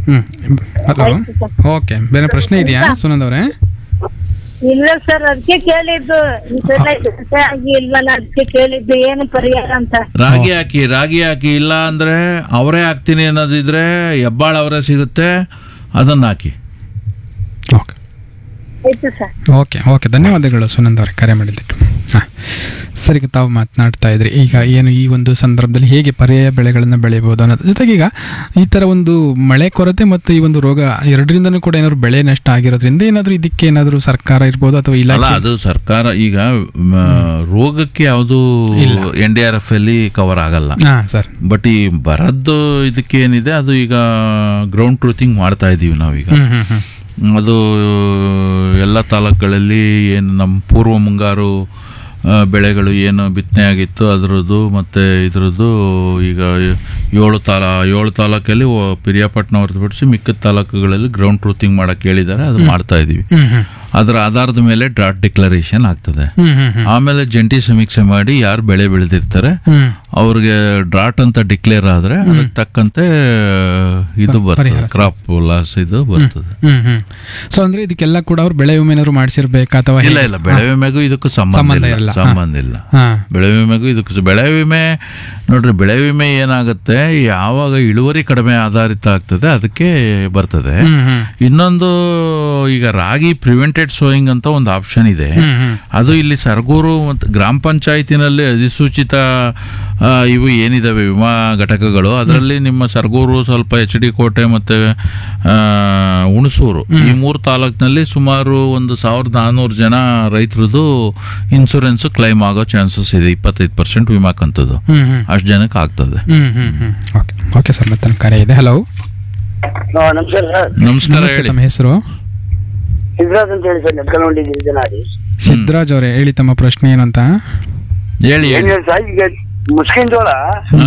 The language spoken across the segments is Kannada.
ಹ್ಮ್ ಹಲೋ ಓಕೆ ಬೇರೆ ಪ್ರಶ್ನೆ ಇದೆಯಾ ಸುನಂದ್ ಅವರೇ ಇಲ್ಲ ಸರ್ ಅದಕ್ಕೆ ಕೇಳಿದ್ದು ಈ ಸಲ ಸಸ್ಯ ಆಗಿ ಇಲ್ವಲ್ಲ ಅದಕ್ಕೆ ಕೇಳಿದ್ದು ಏನು ಪರಿಹಾರ ಅಂತ ರಾಗಿ ಹಾಕಿ ರಾಗಿ ಹಾಕಿ ಇಲ್ಲ ಅಂದ್ರೆ ಅವರೇ ಹಾಕ್ತೀನಿ ಅನ್ನೋದಿದ್ರೆ ಹೆಬ್ಬಾಳ ಅವರೇ ಸಿಗುತ್ತೆ ಅದನ್ನ ಹಾಕಿ ಓಕೆ ಆಯ್ತು ಸರ್ ಓಕೆ ಓಕೆ ಧನ್ಯವಾದಗಳು ಸುನಂದ್ ಅವರೇ ಕರೆ ಮಾಡಿದ್ದಕ್ಕೆ ಹಾಂ ಸರಿ ಈಗ ತಾವು ಮಾತನಾಡ್ತಾ ಇದ್ರಿ ಈಗ ಏನು ಈ ಒಂದು ಸಂದರ್ಭದಲ್ಲಿ ಹೇಗೆ ಪರ್ಯಾಯ ಬೆಳೆಗಳನ್ನು ಬೆಳೆಯಬಹುದು ಅನ್ನೋದ್ರ ಜೊತೆಗೆ ಈಗ ಈ ಥರ ಒಂದು ಮಳೆ ಕೊರತೆ ಮತ್ತು ಈ ಒಂದು ರೋಗ ಎರಡರಿಂದನೂ ಕೂಡ ಏನಾದ್ರು ಬೆಳೆ ನಷ್ಟ ಆಗಿರೋದ್ರಿಂದ ಏನಾದರೂ ಇದಕ್ಕೆ ಏನಾದರೂ ಸರ್ಕಾರ ಇರ್ಬೋದು ಅಥವಾ ಅಲ್ಲ ಇಲಾಖೆ ಅದು ಸರ್ಕಾರ ಈಗ ಮ, ರೋಗಕ್ಕೆ ಯಾವುದು ಎನ್ ಡಿ ಆರ್ ಎಫ್ ಅಲ್ಲಿ ಕವರ್ ಆಗಲ್ಲ ಹಾಂ ಸರ್ ಬಟ್ ಈ ಬರದ್ದು ಇದಕ್ಕೆ ಏನಿದೆ ಅದು ಈಗ ಗ್ರೌಂಡ್ ಟ್ರೂತಿಂಗ್ ಮಾಡ್ತಾ ಇದೀವಿ ನಾವೀಗ ಹ್ಮ್ ಹ್ಮ್ ಹ್ಮ್ ಅದು ಎಲ್ಲ ತಾಲೂಕುಗಳಲ್ಲಿ ಏನು ನಮ್ಮ ಪೂರ್ವ ಮುಂಗಾರು ಆ, ಬೆಳೆಗಳು ಏನು ಬಿತ್ತನೆ ಆಗಿತ್ತು ಅದರದ್ದು ಮತ್ತು ಇದ್ರದ್ದು ಈಗ ಏಳು ತಾಲ ಏಳು ತಾಲೂಕಲ್ಲಿ ಒ- ಪಿರಿಯಾಪಟ್ಟಣ ಹೊರತುಪಡಿಸಿ ಮಿಕ್ಕಿದ ತಾಲೂಕುಗಳಲ್ಲಿ ಗ್ರೌಂಡ್ ಟ್ರೂತಿಂಗ್ ಮಾಡಕ್ಕೆ ಹೇಳಿದ್ದಾರೆ ಅದು ಮಾಡ್ತಾ ಇದ್ದೀವಿ ಹ್ಮ್ ಹ್ಮ್ ಅದರ ಆಧಾರದ ಮೇಲೆ ಡ್ರಾಟ್ ಡಿಕ್ಲರೇಷನ್ ಆಗ್ತದೆ ಹ್ಮ್ ಹ್ಮ್ ಹ್ಮ್ ಆಮೇಲೆ ಜಂಟಿ ಸಮೀಕ್ಷೆ ಮಾಡಿ ಯಾರು ಬೆಳೆ ಬೆಳೆದಿರ್ತಾರೆ ಹ್ಮ್ ಅವ್ರಿಗೆ ಡ್ರಾಟ್ ಅಂತ ಡಿಕ್ಲೇರ್ ಆದ್ರೆ ಅದಕ್ಕೆ ತಕ್ಕಂತೆ ಇದು ಬರ್ತದೆ ಪರಿಹಾರ ಕ್ರಾಪ್ ಲಾಸ್ ಇದು ಬರ್ತದೆ ಹ್ಮ್ ಹ್ಮ್ ಸೊ ಅಂದ್ರೆ ಇದಕ್ಕೆಲ್ಲ ಕೂಡ ಅವ್ರು ಬೆಳೆ ವಿಮೆ ಏನಾದ್ರು ಮಾಡಿಸಿರ್ಬೇಕಾ ಅಥವಾ ಇಲ್ಲ ಹೇಗೆ? ಇಲ್ಲ ಬೆಳೆ ವಿಮೆಗೂ ಇದಕ್ಕೂ ಸಂಬಂಧ ಸಂಬಂಧ ಇಲ್ಲ ಇಲ್ಲ. ಸಂಬಂಧ ಇಲ್ಲ ಹಾ ಬೆಳೆ ವಿಮೆಗೂ ಇದಕ್ಕೂ ಸ- ಬೆಳೆ ವಿಮೆ ನೋಡ್ರಿ ಬೆಳೆ ವಿಮೆ ಏನಾಗುತ್ತೆ ಯಾವಾಗ ಇಳುವರಿ ಕಡಿಮೆ ಆಧಾರಿತ ಆಗ್ತದೆ ಅದಕ್ಕೆ ಬರ್ತದೆ ಹ್ಮ್ ಹ್ಮ್ ಇನ್ನೊಂದು ಈಗ ರಾಗಿ ಪ್ರಿವೆಂಟೆಡ್ ಸೋಯಿಂಗ್ ಅಂತ ಒಂದು ಆಪ್ಷನ್ ಇದೆ ಹ್ಮ್ ಹ್ಮ್ ಅದು ಇಲ್ಲಿ ಸರಗೂರು ಮತ್ತು ಗ್ರಾಮ ಪಂಚಾಯತಿನಲ್ಲಿ ಅಧಿಸೂಚಿತ ಆ, ಇವು ಏನಿದಾವೆ ವಿಮಾ ಘಟಕಗಳು ಅದರಲ್ಲಿ ನಿಮ್ಮ ಸರಗೂರು ಸ್ವಲ್ಪ ಎಚ್ ಡಿ ಕೋಟೆ ಮತ್ತು ಹುಣಸೂರು ಈ ಮೂರು ತಾಲೂಕಿನಲ್ಲಿ ಸುಮಾರು ಒಂದು ಸಾವಿರದ ನಾನ್ನೂರು ಜನ ರೈತರದ್ದು ಇನ್ಸೂರೆನ್ಸ್ ಕ್ಲೈಮ್ ಆಗೋ ಚಾನ್ಸಸ್ ಇದೆ ಇಪ್ಪತ್ತೈದು ಪರ್ಸೆಂಟ್ ವಿಮಾ ಕಂತದ್ದು ಹ್ಮ್ ಹ್ಮ್ ಅಷ್ಟು ಜನಕ್ಕೆ ಆಗ್ತದೆ ಹ್ಮ್ ಹ್ಮ್ ಹ್ಮ್ ಓಕೆ ಓಕೆ ಸರ್ ಮತ್ತೆ ಕರೆ ಇದೆ ಹಲೋ ನಮಸ್ಕಾರ ಸರ್ ನಮಸ್ಕಾರ ನಮಸ್ತೆ ಹೇಳಿ ತಮ್ಮ ಹೆಸರು ಸಿದ್ಧರಾಜ್ ಅಂತ ಹೇಳಿ ಸರ್ ನೆಟ್ಕಲ್ಕೊಂಡಿದ್ದೀನಿ ಜನಾಡಿ ಸಿದ್ದರಾಜ್ ಅವರೇ ಹೇಳಿ ತಮ್ಮ ಪ್ರಶ್ನೆ ಏನು ಅಂತ ಹೇಳಿ ಏನ್ ಹೇಳಿ ಹೇಳಿ ಸರ್ ಈಗ ಮುಸ್ಕಿನ್ ಜೋಳ ಹಾ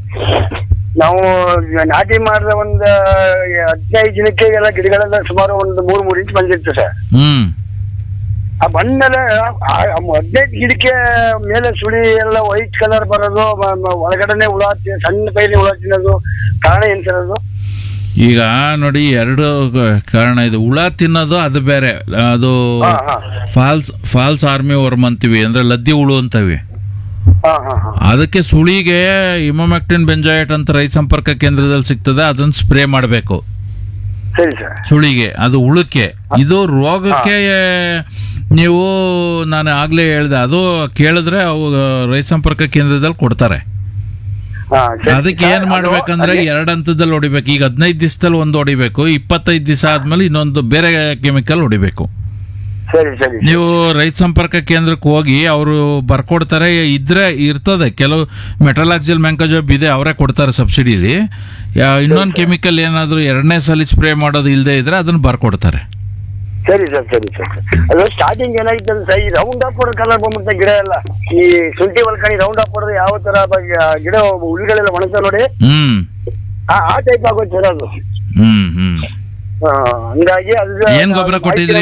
ನಾವು ನಾಟಿ ಮಾಡಿದ ಒಂದು ಹದಿನೈದು ದಿನಕ್ಕೆ ಎಲ್ಲ ಗಿಡಗಳೆಲ್ಲ ಸುಮಾರು ಒಂದು ಮೂರು ಮೂರು ಇಂಚ್ ಬಂದಿತ್ತು ಸರ್ ಹ್ಮ್ ಆ ಬಂದ್ಮೇಲೆ ಹದಿನೈದು ಗಿಡಕ್ಕೆ ಮೇಲೆ ಸುಳಿ ಎಲ್ಲ ವೈಟ್ ಕಲರ್ ಬರೋದು ಮ- ಮ- ಒಳಗಡೆನೆ ಹುಳ ತಿ- ಸಣ್ಣ ಕೈಲಿ ಹುಳ ತಿನ್ನೋದು ಕಾರಣ ಏನ್ ಸರ್ ಅದು ಈಗ ನೋಡಿ ಎರಡು ಗ- ಕಾರಣ ಇದೆ ಹುಳ ತಿನ್ನೋದು ಅದು ಬೇರೆ ಅದು ಹಾ ಹಾ ಫಾಲ್ಸ್ ಫಾಲ್ಸ್ ಆರ್ಮಿ ವರ್ಮ್ ಅಂತೀವಿ ಅಂದ್ರೆ ಲದ್ದಿ ಹುಳು ಅಂತೀವಿ ಹಾ ಹಾ ಹಾ ಅದಕ್ಕೆ ಸುಳಿಗೆ ಇಮೋಮ್ಯಾಕ್ಟಿನ್ ಬೆಂಜಾಯಟ್ ಅಂತ ರೈತ ಸಂಪರ್ಕ ಕೇಂದ್ರದಲ್ಲಿ ಸಿಗ್ತದೆ ಅದನ್ನ ಸ್ಪ್ರೇ ಮಾಡಬೇಕು ಸರಿ ಸರ್ ಸುಳಿಗೆ ಅದು ಹುಳಕ್ಕೆ ಇದು ರೋಗಕ್ಕೆ ನೀವು ನಾನು ಆಗ್ಲೇ ಹೇಳ್ದೆ ಅದು ಕೇಳಿದ್ರೆ ಅವು ರೈತ ಸಂಪರ್ಕ ಕೇಂದ್ರದಲ್ಲಿ ಕೊಡ್ತಾರೆ ಹಾ ಸರಿ. ಅದಕ್ಕೆ ಏನ್ ಅದು- ಮಾಡ್ಬೇಕಂದ್ರೆ ಅದೇ- ಎರಡು ಹಂತದಲ್ಲಿ ಹೊಡಿಬೇಕು ಈಗ ಹದಿನೈದು ದಿವಸದಲ್ಲಿ ಒಂದು ಹೊಡಿಬೇಕು ಇಪ್ಪತ್ತೈದು ದಿವಸ ಆದ್ಮೇಲೆ ಇನ್ನೊಂದು ಬೇರೆ ಕೆಮಿಕಲ್ ಹೊಡಿಬೇಕು ಸರಿ ಸರಿ ನೀವು ರೈತ ಸಂಪರ್ಕ ಕೇಂದ್ರಕ್ಕೆ ಹೋಗಿ ಅವರು ಬರ್ಕೊಡ್ತಾರೆ ಇದ್ರೆ ಇರ್ತದೆ ಕೆಲವು ಮೆಟಲಾಕ್ಸಿಲ್ ಮ್ಯಾಂಕಜಾಬ್ ಇದೆ ಅವರೇ ಕೊಡ್ತಾರೆ ಸಬ್ಸಿಡಿಲಿ ಇನ್ನೊಂದು ಕೆಮಿಕಲ್ ಏನಾದರೂ ಎರಡನೇ ಸಲ ಸ್ಪ್ರೇ ಮಾಡೋದು ಇಲ್ಲದೆ ಇದ್ರೆ ಅದನ್ನ ಬರ್ಕೊಡ್ತಾರೆ ಸರಿ ಸರ್ ಸರಿ ಸರ್ ಅದು ಸ್ಟಾರ್ಟಿಂಗ್ ಏನಾಗಿತ್ತು ಅಂದ್ರೆ ಸರ್ ಈ ರೌಂಡ್ ಅಪ್ ಹೊಡೆದ ಕಲರ್ ಬಂದ್ಬಿಡ್ತಾ ಗಿಡ ಎಲ್ಲ ಈ ಶುಂಠಿ ಹೊಲ್ಕಣಿ ರೌಂಡ್ ಅಪ್ ಹೊಡೆದು ಯಾವ ತರ ಬ- ಗಿಡ ಹುಳುಗಳೆಲ್ಲ ಒಣಗ್ತಾ ನೋಡಿ ಹ್ಮ್ ಆ ಆ ಟೈಪ್ ಆಗೋದು ಸರ್ ಅದು ಹ್ಮ್ ಹ್ಮ್ ಆ, ಹಂಗಾಗಿ ಅದು ಏನ್ ಗೊಬ್ಬರ ಕೊಟ್ಟಿದ್ರಿ?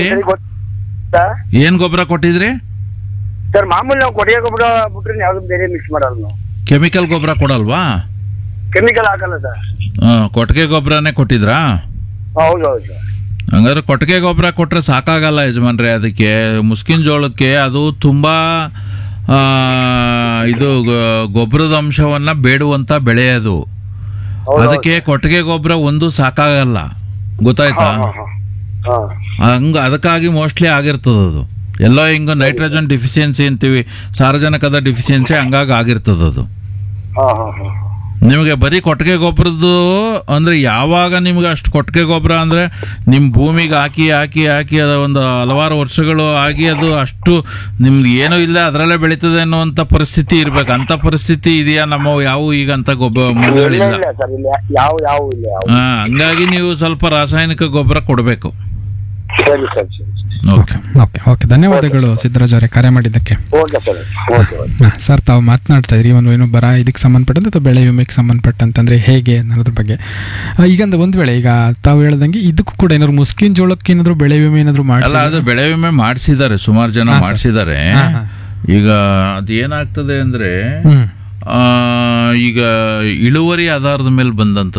ಏನ್ ಗೊಬ್ಬರ ಕೊಟ್ಟಿದ್ರಿ ಸರ್ ಮಾಮೂಲಿ ನಾವು ಕೊಟ್ಟಿಗೆ ಗೊಬ್ಬರ ಬಿಟ್ರೆ ಯಾವ್ದು ಬೇರೆ ಮಿಕ್ಸ್ ಮಾಡಲ್ಲ ನಾವು ಕೆಮಿಕಲ್ ಗೊಬ್ಬರ ಕೊಡಲ್ವಾ ಕೆಮಿಕಲ್ ಹಾಕಲ್ಲ ಸರ್ ಆ, ಕೊಟ್ಟಿಗೆ ಗೊಬ್ಬರನೇ ಕೊಟ್ಟಿದ್ರಾ ಹೌದು ಹೌದು ಸರ್ ಹಂಗಾದ್ರೆ ಕೊಟ್ಟಿಗೆ ಗೊಬ್ಬರ ಕೊಟ್ರೆ ಸಾಕಾಗಲ್ಲ ಯಜಮಾನ್ರೆ ಅದಕ್ಕೆ ಮುಸ್ಕಿನ ಜೋಳಕ್ಕೆ ಅದು ತುಂಬಾ ಆ, ಇದು ಗೊ- ಗೊಬ್ಬರದ ಅಂಶವನ್ನ ಬೇಡುವಂತ ಬೆಳೆ ಅದು ಹೌದು, ಅದಕ್ಕೆ ಕೊಟ್ಟಿಗೆ ಗೊಬ್ಬರ ಒಂದು ಸಾಕಾಗಲ್ಲ ಗೊತ್ತಾಯ್ತಾ ಹಾ ಹಾ ಹಾ ಹಂಗ ಅದಕ್ಕಾಗಿ ಮೋಸ್ಟ್ಲಿ ಆಗಿರ್ತದ ಅದು ಎಲ್ಲೋ ಹಿಂಗ ನೈಟ್ರೋಜನ್ ಡಿಫಿಷಿಯನ್ಸಿ ಅಂತೀವಿ ಸಾರಜನಕದ ಡಿಫಿಷಿಯನ್ಸಿ ಹಂಗಾಗಿ ಆಗಿರ್ತದ ಅದು ಹಾ ಹಾ ಹಾ ನಿಮಗೆ ಬರೀ ಕೊಟ್ಟಿಗೆ ಗೊಬ್ಬರದ್ದು ಅಂದ್ರೆ ಯಾವಾಗ ನಿಮ್ಗೆ ಅಷ್ಟು ಕೊಟ್ಟಿಗೆ ಗೊಬ್ಬರ ಅಂದ್ರೆ ನಿಮ್ಮ ಭೂಮಿಗೆ ಹಾಕಿ ಹಾಕಿ ಹಾಕಿ ಅದು ಒಂದು ಹಲವಾರು ವರ್ಷಗಳು ಆಗಿ ಅದು ಅಷ್ಟು ನಿಮ್ಗೆ ಏನೂ ಇಲ್ಲ ಅದರಲ್ಲೇ ಬೆಳೀತದೆ ಅನ್ನುವಂಥ ಪರಿಸ್ಥಿತಿ ಇರ್ಬೇಕು ಅಂತ ಪರಿಸ್ಥಿತಿ ಇದೆಯಾ ನಮ್ಮ ಯಾವ ಈಗ ಅಂತ ಗೊಬ್ಬರ ಇಲ್ಲ ಮರಗಳಿಲ್ಲ ಇಲ್ಲ ಸರ್ ಇಲ್ಲ ಯಾವ ಯಾವ ಇಲ್ಲ ಯಾವ ಹಾ ಹಂಗಾಗಿ ನೀವು ಸ್ವಲ್ಪ ರಾಸಾಯನಿಕ ಗೊಬ್ಬರ ಕೊಡಬೇಕು ಸರಿ ಸರ್ ಸರಿ ಓಕೆ ಓಕೆ ಓಕೆ ಧನ್ಯವಾದಗಳು ಸಿದ್ದರಾಜ್ ಅವರೇ ಕರೆ ಮಾಡಿದ್ದಕ್ಕೆ ಓಕೆ ಸರ್ ಓಕೆ ಓಕೆ ಹಾ, ಸರ್ ತಾವು ಮಾತನಾಡ್ತಾ ಇದ್ರಿ ಒಂದು ಏನು ಬರ ಇದಕ್ಕೆ ಸಂಬಂಧಪಟ್ಟಂತೆ ಅಥವಾ ಬೆಳೆ ವಿಮೆಗೆ ಸಂಬಂಧಪಟ್ಟಂತಂದ್ರೆ ಹೇಗೆ ಅನ್ನೋದ್ರ ಬಗ್ಗೆ ಆ, ಈಗ ಒಂದು ಒಂದು ವೇಳೆ ಈಗ ತಾವು ಹೇಳ್ದಂಗೆ ಇದಕ್ಕೂ ಕೂಡ ಏನಾದ್ರು ಮುಸ್ಕಿನ್ ಜೋಳಕ್ಕೆ ಏನಾದ್ರು ಬೆಳೆ ವಿಮೆ ಏನಾದ್ರು ಅಲ್ಲ ಮಾಡಿ ಅದು ಬೆಳೆ ವಿಮೆ ಮಾಡಿಸಿದ್ದಾರೆ ಸುಮಾರು ಜನ ಹಾ, ಸರ್. ಮಾಡಿಸಿದ್ದಾರೆ ಹಾ, ಹಾ. ಈಗ ಅದು ಏನಾಗ್ತದೆ ಅಂದ್ರೆ ಹ್ಮ್ ಆ, ಈಗ ಇಳುವರಿ ಆಧಾರದ ಮೇಲೆ ಬಂದಂತ